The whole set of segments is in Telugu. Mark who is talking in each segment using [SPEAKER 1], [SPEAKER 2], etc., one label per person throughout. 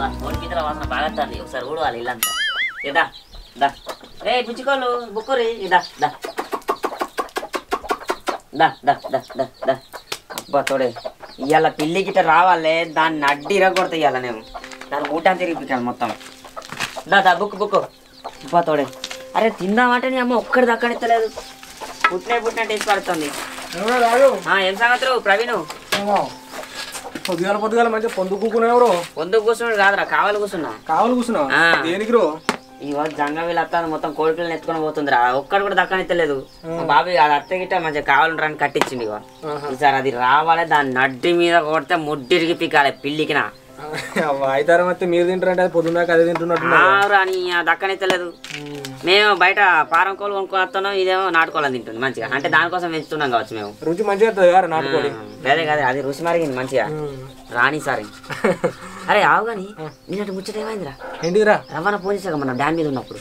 [SPEAKER 1] అబ్బా కోడి పీతల వాసన బాగా వస్తుంది ఒకసారి ఊడవాలి ఇల్లంతా ఇదా దా ఏ పిచ్చుకోళ్ళు బుక్కురి ఇదా దా దా దా దా దా దా అబ్బా తోడే ఇవాళ పిల్లి గిట్ట రావాలే దాన్ని అడ్డి ఇరగొడతా ఇవాళ నేను దాన్ని ఊటా తిరిగిపించాను మొత్తం దా దా బుక్ బుక్ అబ్బా తోడే అరే తిందామంటే నీ అమ్మ ఒక్కడి దక్కనిస్తలేదు పుట్టినే పుట్టిన టేస్ట్ పడుతుంది ఆ, ఏం సంగతులు ప్రవీణ్
[SPEAKER 2] పొద్దుగాల పొద్దుగాల మంచిగా పొందు కూకున్నావు బ్రో
[SPEAKER 1] వందు కూర్చున్నాడు కాదురా కావాలి కూర్చున్నా
[SPEAKER 2] కావాలి కూర్చున్నావు
[SPEAKER 1] ఆ.
[SPEAKER 2] దేనికి బ్రో
[SPEAKER 1] ఇవాళ జంగ వీళ్ళు అత్తాను మొత్తం కోడి పిల్లలు ఎత్తుకొని పోతుందిరా ఒక్కడు కూడా దక్కనిత్తలేదు మా బాబాయ్ అది అత్త గిట్ట మంచిగా కావాలని కట్టించింది ఇవాళ ఈసారి అది రావాలి దాని నడ్డి మీద కొడితే ముడ్డిరిగి పీకాలి పిల్లికినా
[SPEAKER 2] వాయితారం అయితే మీరు తింటారంటే అది పొద్దున్న దాకా అదే తింటున్నట్టు
[SPEAKER 1] ఆవురా అని దక్కనిత్తలేదు మేము బయట పారం కోళ్ళు కొనుక్కొని వస్తున్నాం ఇదేమో నాటుకోవాలని తింటుంది మంచిగా అంటే దానికోసం పెంచుతున్నాం కావచ్చు మేము
[SPEAKER 2] రుచి మంచిగా వస్తుంది కదా నాటుకోడి
[SPEAKER 1] అదే కాదు అది రుచి మరిగింది మంచిగా రాణి సారి అరే ఆవు కానీ నిన్నటి ముచ్చట ఏమైందిరా
[SPEAKER 2] ఏంటిదిరా
[SPEAKER 1] రవాణా ఫోన్ చేసాక మనం డ్యామ్ మీద ఉన్నప్పుడు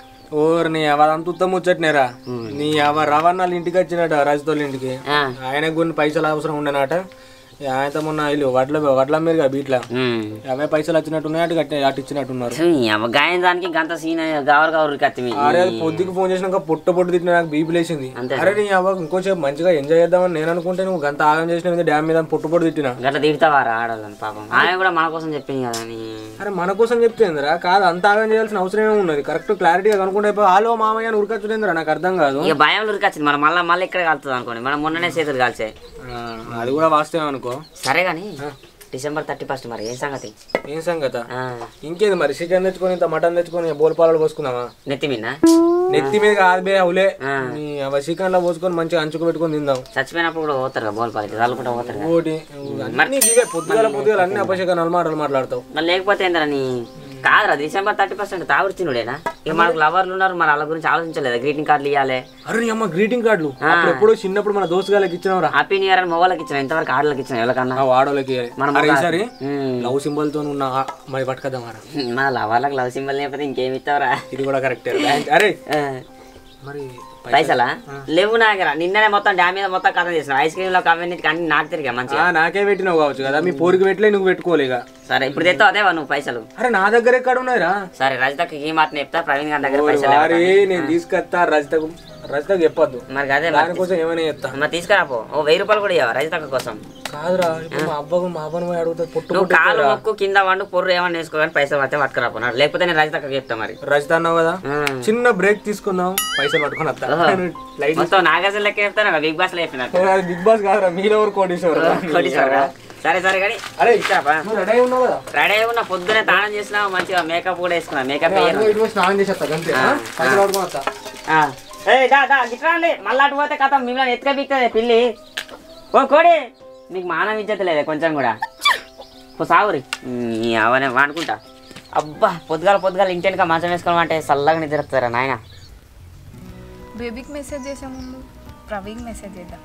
[SPEAKER 2] ఓర్ నీ అవ అంత ఉత్తమ ముచ్చట్నేరా నీ అవ రవాణాలు ఇంటికి వచ్చినట రాజుతోళ్ళ ఇంటికి
[SPEAKER 1] ఆ.
[SPEAKER 2] ఆయనకు కొన్ని పైసలు అవసరం ఉండనట ఆయనతో మొన్న వీళ్ళు వడ్ల వడ్ల మీరు బీట్లా
[SPEAKER 1] ఉమ్.
[SPEAKER 2] అవే పైసలు వచ్చినట్టున్నాయి అటు కట్టి అటు ఇచ్చినట్టున్నారు
[SPEAKER 1] ఛీ, అవ్వ గాయం దానికి గంత సీన్ గవర్ గవర్ కత్తి
[SPEAKER 2] అరే అది పొద్దుకి ఫోన్ చేసినాక పొట్ట పొట్టు తిట్టిన నాకు బీపీ లేచింది
[SPEAKER 1] అంతే.
[SPEAKER 2] అరే నీ అవ్వ ఇంకోసేపు మంచిగా ఎంజాయ్ చేద్దామని నేను అనుకుంటే నువ్వు గంత ఆగం చేసిన మీద డ్యామ్ మీద పొట్టు పొట్టు తిట్టినా
[SPEAKER 1] గట్ల తిడతావారా ఆడాలని పాపం ఆయన కూడా మన కోసం చెప్పింది కదా అని
[SPEAKER 2] అరే మన కోసం చెప్తేందిరా కాదు అంత ఆగం చేయాల్సిన అవసరం ఏమి ఉన్నది కరెక్ట్ క్లారిటీగా కనుక్కుంటే అయిపోయి ఆలో మామయ్య అని ఉరకచ్చులేందిరా నాకు అర్థం కాదు
[SPEAKER 1] ఇక భయం ఉరికొచ్చింది మనం మళ్ళీ మళ్ళీ ఇక్కడ కలుతుంది అనుకోండి మనం మొన్ననే చేతులు కాల్చే
[SPEAKER 2] ఆ, అది కూడా వాస్తవం అనుకో
[SPEAKER 1] సరే కానీ డిసెంబర్ థర్టీ ఫస్ట్ మరి ఏం సంగతి
[SPEAKER 2] ఏం సంగత
[SPEAKER 1] ఆ,
[SPEAKER 2] ఇంకేది మరి చికెన్ తెచ్చుకొని ఇంత మటన్ తెచ్చుకొని బోల్పాలలో పోసుకుందామా
[SPEAKER 1] నెత్తి మీద
[SPEAKER 2] నెత్తి మీద కాదు బే అవులే నీ అవ చికెన్ లో పోసుకొని మంచిగా అంచుకు పెట్టుకొని తిందాం
[SPEAKER 1] చచ్చిపోయినప్పుడు కూడా పోతారు కదా బోల్పాలకి చల్లుకుంటా పోతారు కదా
[SPEAKER 2] ఇంకోటి అన్ని ఇవే పొద్దుగాల పొద్దుగాల అన్ని అపశకనాలు మాటలు మాట్లాడతావు
[SPEAKER 1] మరి లేకపోతే ఏంటరా నీ కాదురా డిసెంబర్ థర్టీ ఫస్ట్ తాగుడు తినుడేనా ఇక మనకు లవర్లు ఉన్నారు మరి వాళ్ళ గురించి ఆలోచించలేదా గ్రీటింగ్ కార్డులు ఇవ్వాలి
[SPEAKER 2] అరే నీ అమ్మ గ్రీటింగ్ కార్డులు అప్పుడు ఎప్పుడో చిన్నప్పుడు మన దోస్తు గాలకి ఇచ్చినవరా
[SPEAKER 1] హ్యాపీ న్యూ ఇయర్ అని మొగోళ్ళకి ఇచ్చిన ఇంతవరకు ఆడలకి ఇచ్చిన ఎవరికన్నా
[SPEAKER 2] ఆ వాడోళ్ళకి
[SPEAKER 1] మనం
[SPEAKER 2] అరే
[SPEAKER 1] ఒక-
[SPEAKER 2] ఈసారి
[SPEAKER 1] ఉమ్.
[SPEAKER 2] లవ్ సింబల్ తో ఉన్న ఆ- మరి పట్టుకదామారా
[SPEAKER 1] మా లవర్లకు లవ్ సింబల్ లేకపోతే ఇంకేమి ఇస్తావురా
[SPEAKER 2] ఇది కూడా కరెక్టే అరే
[SPEAKER 1] ఆ,
[SPEAKER 2] మరి
[SPEAKER 1] పైసలా లేవు నా దగ్గర నిన్ననే మొత్తం డ్యామ్ మీద మొత్తం కథ చేసిన ఐస్ క్రీమ్ లో కవన్నిటికి అన్ని నాకు తిరిగా మంచిగా
[SPEAKER 2] ఆ, నాకే పెట్టినావు కావచ్చు కదా మీ పోరికి పెట్టలే నువ్వు పెట్టుకోలేగా
[SPEAKER 1] సరే ఇప్పుడు తెస్తావు అదేవా నువ్వు పైసలు
[SPEAKER 2] అరే నా దగ్గర ఎక్కడ ఉన్నాయిరా
[SPEAKER 1] సరే రజితకి ఈ మాట చెప్తా ప్రవీణ్ గారి దగ్గర పైసలు లేవు.
[SPEAKER 2] వారి నేను తీసుకొస్తా రజితకు రజితకు చెప్పొద్దు
[SPEAKER 1] మరి అదే మరి
[SPEAKER 2] దానికోసం ఏమైనా చెప్తా
[SPEAKER 1] మరి తీసుకురాపో ఓ వెయ్యి రూపాయలు కూడా ఇవ్వ రజితక్క కోసం
[SPEAKER 2] కాదురా ఇప్పుడు మా అబ్బకు మా అబ్బను పోయి అడుగుతా పొట్టు
[SPEAKER 1] నువ్వు
[SPEAKER 2] పొట్టు
[SPEAKER 1] కాలు మొక్కు కింద వండు పొర్రు ఏమన్నా వేసుకో కానీ పైసలు పడితే పట్టుకురాపోనాడు లేకపోతే నేను రజితక్క చెప్తా మరి
[SPEAKER 2] రజిత అన్నావు కదా
[SPEAKER 1] ఆ.
[SPEAKER 2] చిన్న బ్రేక్ తీసుకుందాం పైసలు పట్టుకొని వస్తా లైట్
[SPEAKER 1] మొత్తం నాగేశ్వర లెక్క చెప్తాను బిగ్ బాస్ లో చెప్పినట్టు
[SPEAKER 2] బిగ్ బాస్ కాదురా మీలో ఎవరు కోటేశ్వర
[SPEAKER 1] కొట్టిస్తావురా? సరే సరే కానీ
[SPEAKER 2] అరే
[SPEAKER 1] ఇచ్చాపా
[SPEAKER 2] నువ్వు రెడీ ఉన్నావు కదా
[SPEAKER 1] రెడీ అయి ఉన్న పొద్దునే తాళం చేసినా మంచిగా మేకప్ కూడా వేసుకున్నా మేకప్ వేయను
[SPEAKER 2] అదిగో ఇటువైపు స్నానం చేసేస్తా అంతే ఆ? పైసలు పట్టుకొని వస్తా
[SPEAKER 1] ఆ. ఏయ్ దా దా గిట్రా అండి మళ్ళీ అటు పోతే కథ మిమ్మల్ని ఎత్తుక బిక్తుంది పిల్లి ఓ కోడి మీకు మానవ ఇజ్జత లేదే కొంచెం కూడా ఓ సాగురి అవనే వాడుకుంటా అబ్బా పొద్దుగాల పొద్దుగాల ఇంటిక మంచం వేసుకోవాలంటే చల్లగా నిద్రస్తారా నాయన
[SPEAKER 3] బేబీకి మెసేజ్ చేసే ముందు ప్రవీణ్ మెసేజ్ చేద్దాం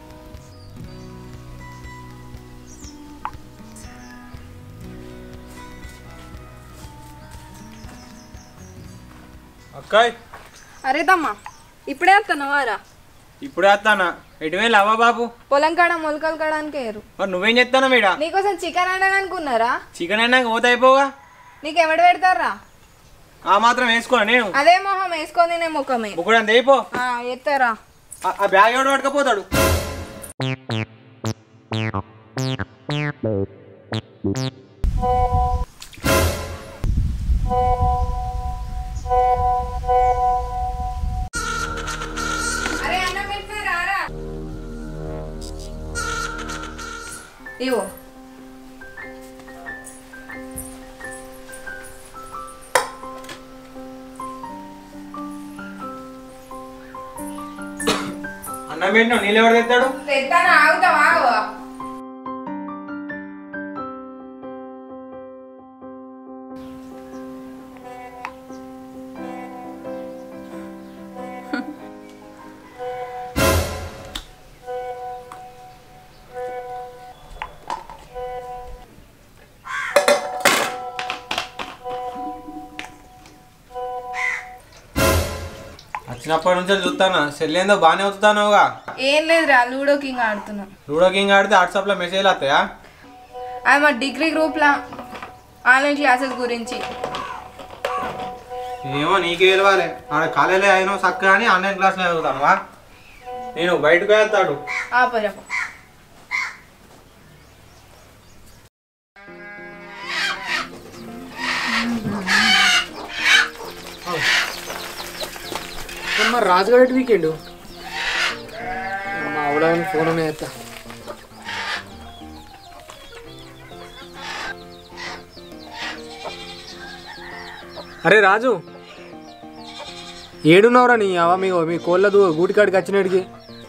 [SPEAKER 2] అక్కాయ్
[SPEAKER 3] అరే తమ్మా ఇప్పుడే వస్తున్నావారా
[SPEAKER 2] ఇప్పుడే వస్తానా ఎటువే లవ్వా బాబు
[SPEAKER 3] పొలం కాడ మొలకలు కాడానికి ఏరు
[SPEAKER 2] మరి నువ్వేం చెప్తానా మీడ
[SPEAKER 3] నీకోసం చికెన్ వండనుకున్నారా
[SPEAKER 2] చికెన్ అన్నాక పోతే అయిపోగా
[SPEAKER 3] నీకు ఎవడు పెడతారా
[SPEAKER 2] ఆ మాత్రం వేసుకోను నేను
[SPEAKER 3] అదే మొహం వేసుకొని తినే ముఖమే
[SPEAKER 2] ఒకడు అంత అయిపో
[SPEAKER 3] ఆ, ఎత్తారా
[SPEAKER 2] ఆ- ఆ బ్యాగ్ ఎవడు పట్టుకపోతాడు
[SPEAKER 3] అరే అన్నం పెట్టినారా ఇవో
[SPEAKER 2] అన్నం పెట్టినావు నీళ్ళు ఎవడు తెస్తాడు
[SPEAKER 3] తెస్తాను ఆగుతావా ఆగవా
[SPEAKER 2] వచ్చినప్పటి నుంచి చూస్తానా సెల్ ఏందో బాగానే వస్తున్నావుగా
[SPEAKER 3] ఏం లేదురా లూడో కింగ్ ఆడుతున్నాం
[SPEAKER 2] లూడో కింగ్ ఆడితే వాట్సాప్లో మెసేజ్లు వస్తాయా
[SPEAKER 3] అది మా డిగ్రీ గ్రూప్లా ఆన్లైన్ క్లాసెస్ గురించి
[SPEAKER 2] ఏమో నీకే తెలియాలి ఆడ కాలేజీ అయినా చక్కగా అని ఆన్లైన్ క్లాస్లో చదువుతానువా నేను బయటకు వెళ్తాడు
[SPEAKER 3] ఆపరా
[SPEAKER 2] మరి రాజుగారి వీకెండ్ మా ఆవిడ ఫోన్ ఎత్తా అరే రాజు ఏడున్నావురా నీ అవ మీ మీ కోళ్ళ దూ గూటికాడికి వచ్చినడికి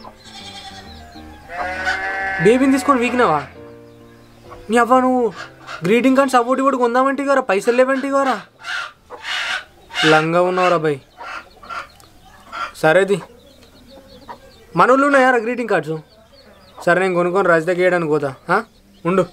[SPEAKER 2] బేబీని తీసుకొని వీకినావా నీ అవ్వ నువ్వు గ్రీటింగ్ కార్డ్ సపోర్ట్ కూడా కొందామంటే గారా పైసలు లేవంటే గారా లంగా ఉన్నావురా బై సరేది మన ఊళ్ళో ఉన్నాయారా గ్రీటింగ్ కార్డ్స్ సరే నేను కొనుక్కొని రజితకి వేయడానికి పోతా ఆ? ఉండు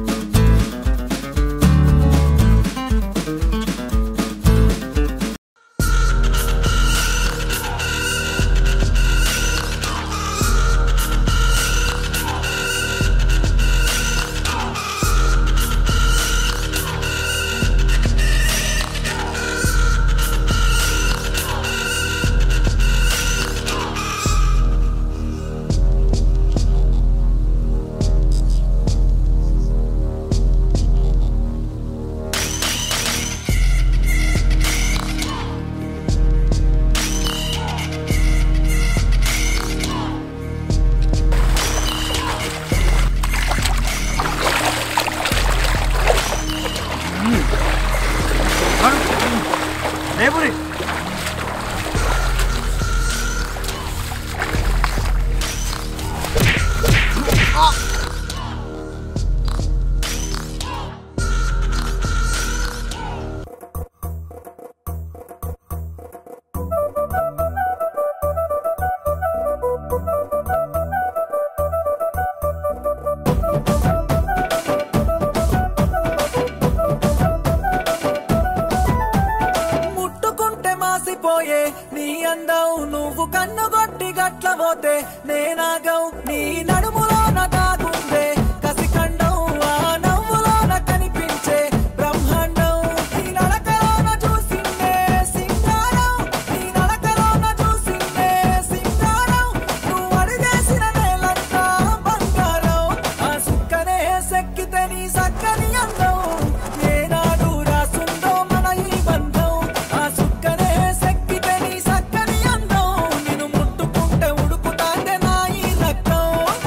[SPEAKER 4] ముట్టుకుంటే మాసిపోయే నీ అందం నువ్వు కన్నుగొట్టి గట్ల పోతే నేనాగం నీ నడుములోన దాగుందే కసిఖండం ఆ నవ్వులోన కనిపించే బ్రహ్మాండం నీ నడకలోన చూసిందే సింగారం నీ నడకలోన చూసిందే సింగారం నువ్వు అడిగేసిన నేలంతా బంగారం ఆ సుక్కనే సెక్కితే నీ సక్కని అందం ఏనాడు రాసుందో మన ఈ బంధం ఆ సుక్కనే సెక్కితే నీ సక్కని అందం నిన్ను ముట్టుకుంటే ఉడుకుతాందే నా ఈ రక్తం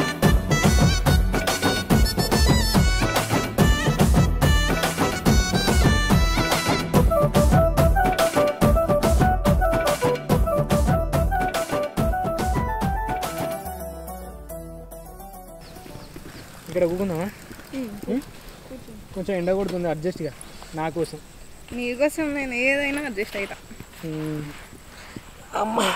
[SPEAKER 2] ఇక్కడ కూకుందామా కొంచెం ఎండ కొడుతుంది అడ్జస్ట్గా నా కోసం
[SPEAKER 3] నీకోసం నేను ఏదైనా అడ్జస్ట్ అవుతా
[SPEAKER 2] అమ్మా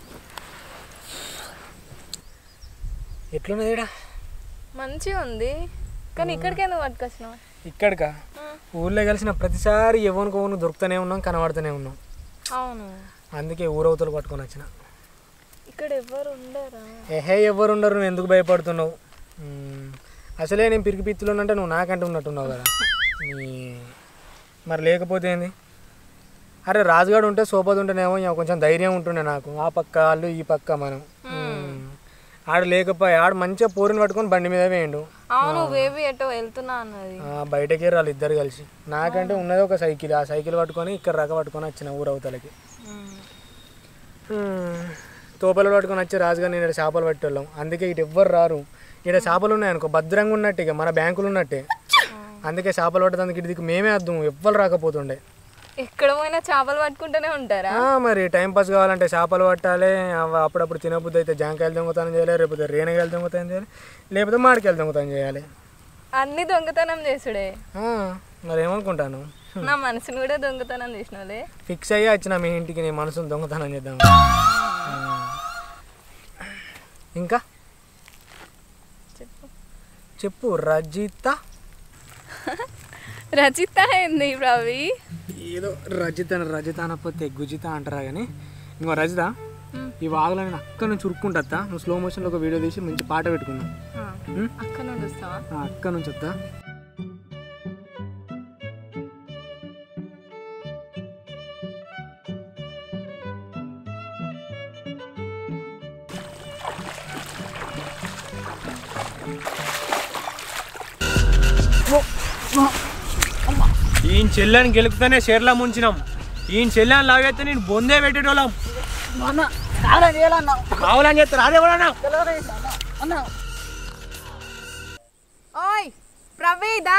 [SPEAKER 2] ఎట్లున్నది ఈడ
[SPEAKER 3] మంచిగా ఉంది కానీ ఇక్కడికే నువ్వు పట్టుకొచ్చినావు
[SPEAKER 2] ఇక్కడికా ఊళ్ళో కలిసిన ప్రతిసారి ఎవరికి ఓను దొరుకుతూనే ఉన్నాం కనబడుతూనే ఉన్నాం
[SPEAKER 3] అవును
[SPEAKER 2] అందుకే ఊరవతలు పట్టుకొని వచ్చిన
[SPEAKER 3] ఇక్కడ ఎవరు ఉండరా
[SPEAKER 2] ఏహే ఎవరు ఉండరు నువ్వు ఎందుకు భయపడుతున్నావు మ్మ్. అసలే నేను పిరికి పిత్తులు ఉన్నంటే నువ్వు నాకంటే ఉన్నట్టున్నావు కదా నీ- మరి లేకపోతే ఏంది అరే రాజుగాడు ఉంటే సోపది ఉంటేనేమో ఇక కొంచెం ధైర్యం ఉంటుండే నాకు ఆ పక్క వాళ్ళు ఈ పక్క మనం మ్మ్. ఆడు లేకపోయి ఆడు మంచిగా పోరుని పట్టుకొని బండి మీద వేయండు
[SPEAKER 3] అవును బేబీ ఎటో వెళ్తున్నా అన్నది
[SPEAKER 2] ఆ, బయటకే రాళ్ళు ఇద్దరు కలిసి నాకంటే ఉన్నది ఒక సైకిల్ ఆ సైకిల్ పట్టుకొని ఇక్కడ రక పట్టుకొని వచ్చిన ఊరవతలకి తోపలు పట్టుకొని వచ్చి రాజుగా నేను ఇక్కడ చేపలు పట్టేళ్ళం అందుకే ఇటు ఎవ్వరు రారు ఇక్కడ చేపలు ఉన్నాయి అనుకో భద్రంగా ఉన్నట్టు ఇక మన బ్యాంకులు ఉన్నట్టే అందుకే చేపలు పట్టడానికి ఇటు దిక్కు మేమే అర్థం ఎవ్వరు రాకపోతుండే
[SPEAKER 3] ఎక్కడ పోయినా చేపలు పట్టుకుంటూనే ఉంటారా
[SPEAKER 2] ఆ, మరి టైం పాస్ కావాలంటే చేపలు పట్టాలి అవ- అప్పుడప్పుడు తినబుద్ధి అయితే జాంకాయలు దొంగతనం చేయాలి లేకపోతే రేణగాయలు దొంగతనం చేయాలి లేకపోతే మామిడికాయలు దొంగతనం చేయాలి
[SPEAKER 3] అన్ని దొంగతనం చేసుడే
[SPEAKER 2] ఆ, మరి ఏమనుకుంటాను
[SPEAKER 3] నా మనసును కూడా దొంగతనం చేసినోలే
[SPEAKER 2] ఫిక్స్ అయ్యి వచ్చిన మీ ఇంటికి నీ మనసును దొంగతనం చేద్దాం ఇంకా
[SPEAKER 3] చెప్పు
[SPEAKER 2] చెప్పు రజిత
[SPEAKER 3] రచిత ఏంది రవి
[SPEAKER 2] ఏదో రజిత రజిత అనకపోతే గుజిత అంటారా కానీ ఇంకో రజిత ఈ వాగులో నేను అక్క నుంచి ఉరుక్కుంటా నువ్వు స్లో మోషన్లో ఒక వీడియో తీసి మంచి పాట పెట్టుకున్నావు
[SPEAKER 3] ఆ, అక్క నుండి వస్తావా
[SPEAKER 2] ఆ అక్క నుంచి వస్తా ఈయన చెల్లెని గెలుపుతానే షేర్లా ముంచినాం ఈయన చెల్లెని లాగైతే నేను బొందే పెట్టేటోళ్ళం కావాలని చెప్తారు అదే కూడా
[SPEAKER 3] ఓయ్ ప్రవీదా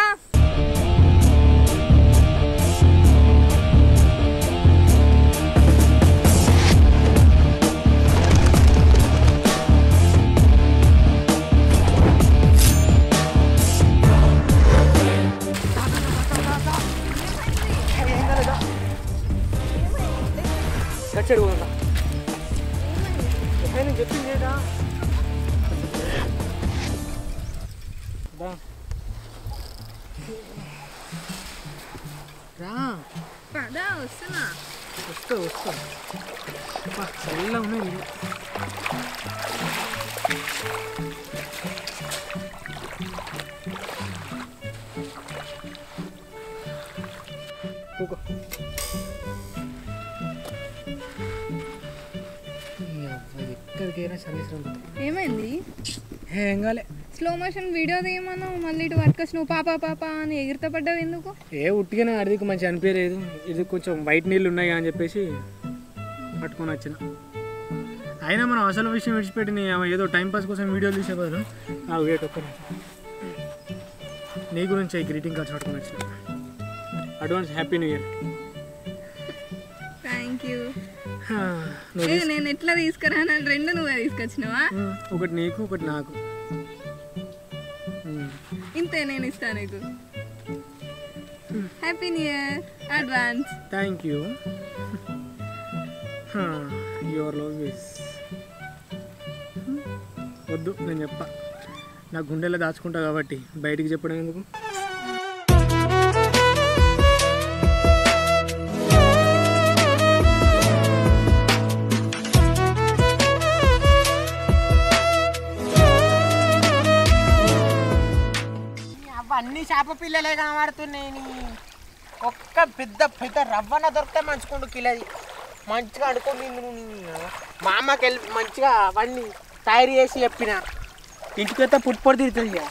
[SPEAKER 2] కచ్చాడు పోదా నేను చెప్పింది ఏదా రా
[SPEAKER 3] పదా వస్తున్నా
[SPEAKER 2] వస్తా వస్తా అబ్బా, చల్లగా ఉన్నాయి నీళ్ళు. కూకో. ఈ అబ్బాయి ఎక్కడికైనా సర్వీస్ ఉంటుంది
[SPEAKER 3] ఏమైంది
[SPEAKER 2] ఏం కాలే
[SPEAKER 3] స్లో మోషన్ వీడియో తీయమన్నావు మళ్ళీ ఇటు పట్టుకొచ్చి నువ్వు పాపా పాప అని ఎగిరిత పడ్డావు ఎందుకు
[SPEAKER 2] ఏ ఉట్టిగానే అడిగి మంచిగా అనిపించలేదు ఇది కొంచెం వైట్ నీళ్ళు ఉన్నాయి అని చెప్పేసి పట్టుకొని వచ్చిన అయినా మనం అసలు విషయం విడిచిపెట్టి నీ ఏదో టైం పాస్ కోసం వీడియోలు తీసే బదులు ఆ వెయిట్ ఒక్క నిమిషం. నీ గురించి గ్రీటింగ్ కార్డ్స్ పట్టుకొని వచ్చిన advance happy new year
[SPEAKER 3] thank you
[SPEAKER 2] నువ్వు
[SPEAKER 3] ఏ, నేను ఎట్లా తీసుకురాను రెండు నువ్వే తీసుకొచ్చినావా
[SPEAKER 2] ఉమ్, ఒకటి నీకు ఒకటి నాకు ఉమ్.
[SPEAKER 3] ఇంతే నేను ఇస్తాను నీకు happy new year advance
[SPEAKER 2] thank you your love is వద్దు నేను చెప్పా నా గుండెలో దాచుకుంటా కాబట్టి బయటికి చెప్పడం ఎందుకు
[SPEAKER 5] అవన్నీ చేప పిల్లలే కనబడుతున్నాయి నీ. ఒక్క పెద్ద పెద్ద రవ్వన దొరికితే మంచుకుంటూ కిలది మంచిగా అనుకోని మా అమ్మకి వెళ్ళి మంచిగా అవన్నీ తయారు చేసి చెప్పిన ఇంటికి వస్తే పుట్టుపొడి తిరుగుతుంది ఇక.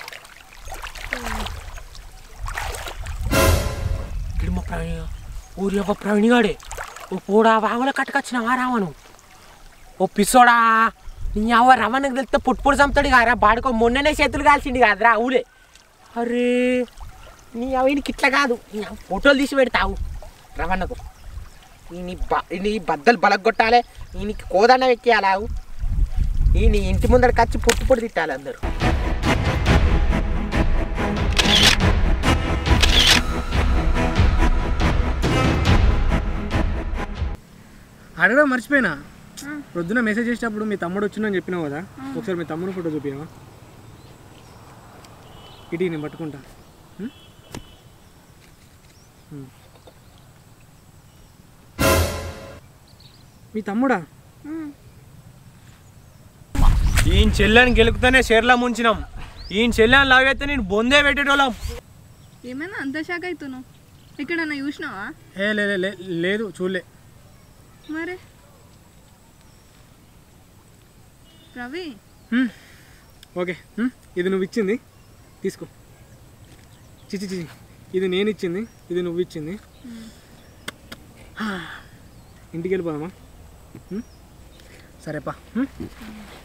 [SPEAKER 5] ఇక్కడ మా ప్రవీణ్ ఊరి యొక్క ప్రవీణ్ గాడే ఓ పోడా వామలో కట్టుకొచ్చినావా రావను ఓ పిసోడా నీ అవ్వ రమణకు తెలిస్తే పుట్టుపొడి చంపుతాడు కారా బాడుకో మొన్ననే చేతులు కాల్చింది కాదురా ఊలే అరే నీ అవినికి ఇట్లా కాదు నీ అవ్వ ఫోటోలు తీసి పెడతావు రమణకు ఈ నీ బ నీ బద్దలు బలగొట్టాలి ఈయనకి కోదండం ఎక్కియాలావు ఈ నీ ఇంటి ముందర కచ్చి పొట్టు పొడి తిట్టాలి అందరూ
[SPEAKER 2] అడగడం మర్చిపోయినా ప్రొద్దున మెసేజ్ చేసేటప్పుడు మీ తమ్ముడు వచ్చిందని చెప్పినావు కదా ఒకసారి మీ తమ్ముడు ఫోటో చూపివా ఇటీ నేను పట్టుకుంటా ఉం? ఉం. మీ తమ్ముడా ఈయన చెల్లెని గెలుపుతానే షేర్లా ముంచినాం ఈయన చెల్లెని లాగైతే నేను బొందే పెట్టేటోళ్ళం
[SPEAKER 3] ఏమైనా అంత షాక్ అవుతున్నావు ఎక్కడన్నా చూసినావా
[SPEAKER 2] ఏ లే లే, లే లేదు చూడలే
[SPEAKER 3] మరి రవి
[SPEAKER 2] హ్మ్. ఓకే హ్మ్. ఇది నువ్వు ఇచ్చింది తీసుకో చిచి చిచి ఇది నేను ఇచ్చింది ఇది నువ్వు ఇచ్చింది ఇంటికి వెళ్ళిపోదామా హ్మ్? సరేపా హ్మ్?